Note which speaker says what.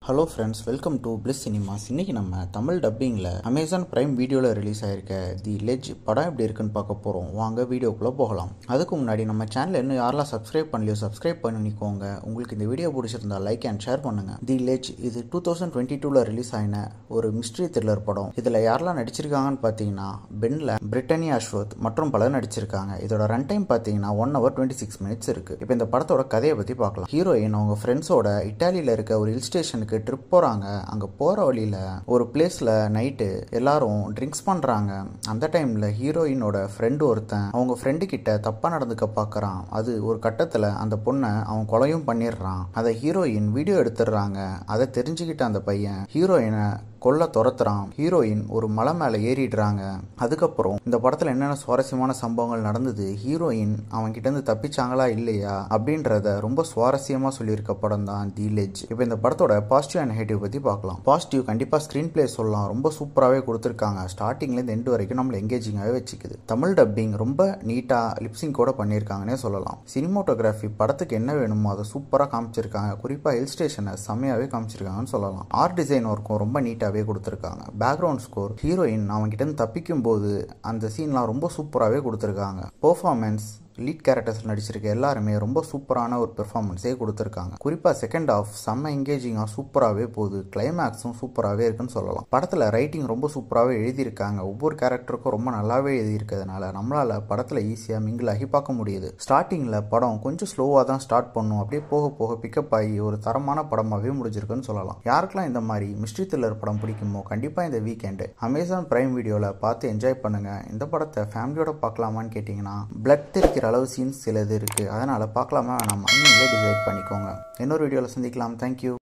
Speaker 1: hello friends welcome to Bliss Cinemas இன்னைக்கு நம்ம தமிழ் டப்பிங்கில் அமேசான் பிரைம் வீடியோவில் ரிலீஸ் ஆயிருக்க தி லெஜ் படம் எப்படி இருக்குன்னு பார்க்க போகிறோம் வாங்க வீடியோக்குள்ளே போகலாம் அதுக்கு முன்னாடி நம்ம சேனல் இன்னும் யாரெல்லாம் சப்ஸ்கிரைப் பண்ணலையோ சப்ஸ்கிரைப் பண்ணிக்கோங்க உங்களுக்கு இந்த வீடியோ பிடிச்சிருந்தா லைக் அண்ட் ஷேர் பண்ணுங்க தி லெஜ் இது டூ தௌசண்ட் டுவெண்ட்டி டூவில் ரிலீஸ் ஆயின ஒரு மிஸ்ட்ரி த்ரில்லர் படம் இதில் யாரெல்லாம் நடிச்சிருக்காங்கன்னு பார்த்தீங்கன்னா பென்ல பிரிட்டனி அஸ்வத் மற்றும் பலர் நடிச்சிருக்காங்க இதோட ரன் டைம் பார்த்தீங்கன்னா one hour twenty six minutes இருக்கு இப்போ இந்த படத்தோட கதையை பற்றி பார்க்கலாம் ஹீரோயின் அவங்க ஃப்ரெண்ட்ஸோட இட்டாலியில் இருக்க ஒரு ஹில் ஸ்டேஷனுக்கு ட்ரிப் போகிறாங்க அங்கே போகிற வழியில் ஒரு பிளேஸில் நைட்டு எல்லாரும் ட்ரிங்க்ஸ் பண்ணுறாங்க அந்த டைமில் ஹீரோயினோட ஃப்ரெண்டு ஒருத்தன் அவங்க ஃப்ரெண்டு கிட்ட தப்பாக நடந்துக்க பார்க்குறான் அது ஒரு கட்டத்தில் அந்த பொண்ணை அவன் கொலையும் பண்ணிடுறான் அதை ஹீரோயின் வீடியோ எடுத்துடுறாங்க அதை தெரிஞ்சுக்கிட்ட அந்த பையன் ஹீரோயினை கொல்ல துரத்துறான் ஹீரோயின் ஒரு மலை மேலே ஏறிடுறாங்க அதுக்கப்புறம் இந்த படத்தில் என்னென்ன சுவாரஸ்யமான சம்பவங்கள் நடந்தது ஹீரோயின் அவங்க கிட்ட இருந்து தப்பிச்சாங்களா இல்லையா அப்படின்றத ரொம்ப சுவாரஸ்யமாக சொல்லியிருக்க படம் தான் தி லெஜ் இப்போ இந்த படத்தோட பாசிட்டிவ் அண்ட் நெகட்டிவ் பற்றி பார்க்கலாம் பாசிட்டிவ் கண்டிப்பாக ஸ்க்ரீன் பிளே சொல்லலாம் ரொம்ப சூப்பராகவே கொடுத்துருக்காங்க ஸ்டார்டிங்லேருந்து எண்டு வரைக்கும் நம்மளை எங்கேஜிங்காகவே வச்சுக்குது தமிழ் டப்பிங் ரொம்ப நீட்டாக லிப்சிங் கூட பண்ணியிருக்காங்கன்னே சொல்லலாம் சினிமோட்டோகிராஃபி படத்துக்கு என்ன வேணுமோ அதை சூப்பராக காமிச்சிருக்காங்க குறிப்பாக ஹில் ஸ்டேஷனை செம்மையாகவே காமிச்சிருக்காங்கன்னு சொல்லலாம் ஆர்ட் டிசைன் ஒர்க்கும் ரொம்ப நீட்டாகவே கொடுத்துருக்காங்க பேக்ரவுண்ட் ஸ்கோர் ஹீரோயின் அவங்ககிட்ட இருந்து தப்பிக்கும் போது அந்த சீன்லாம் ரொம்ப சூப்பராகவே கொடுத்துருக்காங்க பெர்ஃபார்மன்ஸ் லீட் கேரக்டர்ஸ் நடிச்சிருக்க எல்லாருமே ரொம்ப சூப்பரான ஒரு பெர்ஃபார்மன்ஸே கொடுத்துருக்காங்க குறிப்பாக செகண்ட் ஆஃப் செம்ம எங்கேஜிங்காக சூப்பராகவே போகுது கிளைமேக்ஸும் சூப்பராகவே இருக்குன்னு சொல்லலாம் படத்தில் ரைட்டிங் ரொம்ப சூப்பராகவே எழுதியிருக்காங்க ஒவ்வொரு கேரக்டருக்கும் ரொம்ப நல்லாவே எழுதியிருக்கிறதுனால நம்மளால் படத்தில் ஈஸியாக மிங்கிள் ஆகி பார்க்க முடியுது ஸ்டார்டிங்கில் படம் கொஞ்சம் ஸ்லோவாக தான் ஸ்டார்ட் பண்ணும் அப்படியே போக போக பிக்கப் ஆகி ஒரு தரமான படமாகவே முடிஞ்சிருக்குன்னு சொல்லலாம் யாருக்கெல்லாம் இந்த மாதிரி மிஸ்ட்ரி த்ரில்லர் படம் பிடிக்குமோ கண்டிப்பாக இந்த வீக்கெண்டு அமேசான் பிரைம் வீடியோவில் பார்த்து என்ஜாய் பண்ணுங்கள் இந்த படத்தை ஃபேமிலியோட பார்க்கலாமான்னு கேட்டிங்கன்னா பிளட் தெரிக்கிற அளவு சீன்ஸ் சிலது இருக்குது அதனால் பார்க்கலாமா வேணாமா நீங்களே டிசைட் பண்ணிக்கோங்க இன்னொரு வீடியோவில் சந்திக்கலாம் தேங்க்யூ